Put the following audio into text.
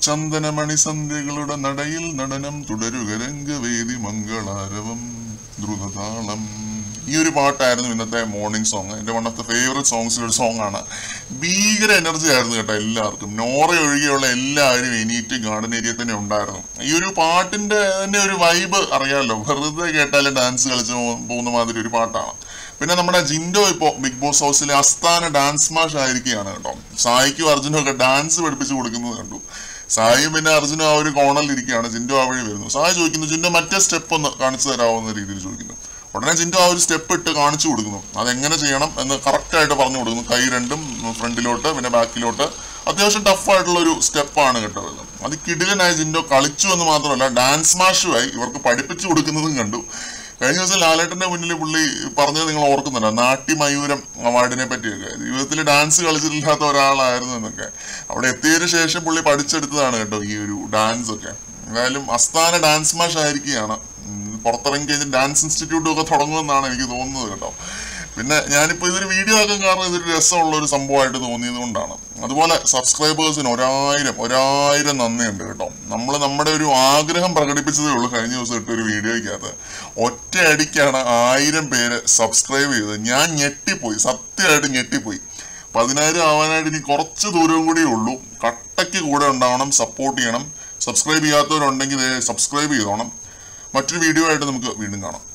ചന്ദനമണി സന്ധ്യകളുടെ നടയിൽ നടനം തുടരുക രംഗവേദി മംഗളാരവം ദ്രുതതാളം ഈ ഒരു പാട്ടായിരുന്നു ഇന്നത്തെ മോർണിംഗ് സോങ് എൻ്റെ വൺ ഓഫ് ദ ഫേവറേറ്റ് സോങ്സിൽ ഒരു സോങ് ആണ് ഭീകര എനർജി ആയിരുന്നു കേട്ടോ എല്ലാവർക്കും നോറ ഒഴികെയുള്ള എല്ലാവരും എനീറ്റ് ഗാർഡൻ ഏരിയ തന്നെ ഉണ്ടായിരുന്നു ഈ ഒരു പാട്ടിന്റെ തന്നെ ഒരു വൈബ് അറിയാമല്ലോ വെറുതെ കേട്ടാലും ഡാൻസ് കളിച്ച് പോ- പോകുന്ന മാതിരി ഒരു പാട്ടാണ് പിന്നെ നമ്മുടെ ജിൻഡോ ഇപ്പോൾ ബിഗ് ബോസ് ഹൗസിലെ അസ്ഥാന ഡാൻസ് മാഷ് ആയിരിക്കുകയാണ് കേട്ടോ സായിക്കും അർജുനും ഒക്കെ ഡാൻസ് പഠിപ്പിച്ചു കൊടുക്കുന്നത് കണ്ടു സായും പിന്നെ അർജുനും ആ ഒരു കോണറിൽ ഇരിക്കുകയാണ് ജിൻഡോ ആ വഴി വരുന്നു സായി ചോദിക്കുന്നു ജിൻഡോ മറ്റേ സ്റ്റെപ്പ് ഒന്ന് കാണിച്ചു തരാവുന്ന രീതിയിൽ ചോദിക്കുന്നു ഉടനെ ജിൻഡോ ആ ഒരു സ്റ്റെപ്പ് ഇട്ട് കാണിച്ചു കൊടുക്കുന്നു അതെങ്ങനെ ചെയ്യണം എന്ന് കറക്റ്റ് ആയിട്ട് പറഞ്ഞു കൊടുക്കുന്നു കൈ രണ്ടും ഫ്രണ്ടിലോട്ട് പിന്നെ ബാക്കിലോട്ട് അത്യാവശ്യം ടഫ് ആയിട്ടുള്ള ഒരു സ്റ്റെപ്പാണ് കേട്ടോ ഇത് അത് കിടിലനായി ജിൻഡോ കളിച്ചു എന്ന് മാത്രമല്ല ഡാൻസ് മാഷുമായി ഇവർക്ക് പഠിപ്പിച്ചു കൊടുക്കുന്നതും കണ്ടു കഴിഞ്ഞ ദിവസം ലാലേട്ടന്റെ മുന്നിൽ പുള്ളി പറഞ്ഞത് നിങ്ങൾ ഓർക്കുന്നുണ്ടോ നാട്യമയൂരം അവാർഡിനെ പറ്റിയൊക്കെ ജീവിതത്തിൽ ഡാൻസ് കളിച്ചിട്ടില്ലാത്ത ഒരാളായിരുന്നു എന്നൊക്കെ അവിടെ എത്തിയതിനു ശേഷം പുള്ളി പഠിച്ചെടുത്തതാണ് കേട്ടോ ഈ ഒരു ഡാൻസ് ഒക്കെ എന്തായാലും അസ്ഥാന ഡാൻസ് മാഷ് ആയിരിക്കുകയാണ് ഉം, പുറത്തിറങ്ങി കഴിഞ്ഞ് ഡാൻസ് ഇൻസ്റ്റിറ്റ്യൂട്ടും ഒക്കെ തുടങ്ങുമെന്നാണ് എനിക്ക് തോന്നുന്നത് കേട്ടോ പിന്നെ ഞാനിപ്പോൾ ഇതൊരു വീഡിയോ ആക്കാൻ കാരണം ഇതൊരു രസമുള്ള ഒരു സംഭവമായിട്ട് തോന്നിയത് കൊണ്ടാണ് അതുപോലെ സബ്സ്ക്രൈബേഴ്സിന് ഒരായിരം ഒരായിരം നന്ദിയുണ്ട് കേട്ടോ നമ്മൾ നമ്മുടെ ഒരു ആഗ്രഹം പ്രകടിപ്പിച്ചതേ ഉള്ളൂ കഴിഞ്ഞ ദിവസം ഇട്ട ഒരു വീഡിയോയ്ക്കകത്ത് ഒറ്റയടിക്കാണ് ആയിരം പേര് സബ്സ്ക്രൈബ് ചെയ്തത് ഞാൻ ഞെട്ടിപ്പോയി സത്യമായിട്ട് ഞെട്ടിപ്പോയി പതിനായിരം ആവാനായിട്ട് ഇനി കുറച്ച് ദൂരവും കൂടിയേ ഉള്ളൂ കട്ടയ്ക്ക് കൂടെ ഉണ്ടാവണം സപ്പോർട്ട് ചെയ്യണം സബ്സ്ക്രൈബ് ചെയ്യാത്തവരുണ്ടെങ്കിൽ സബ്സ്ക്രൈബ് ചെയ്തോണം മറ്റൊരു വീഡിയോ ആയിട്ട് നമുക്ക് വീണ്ടും കാണാം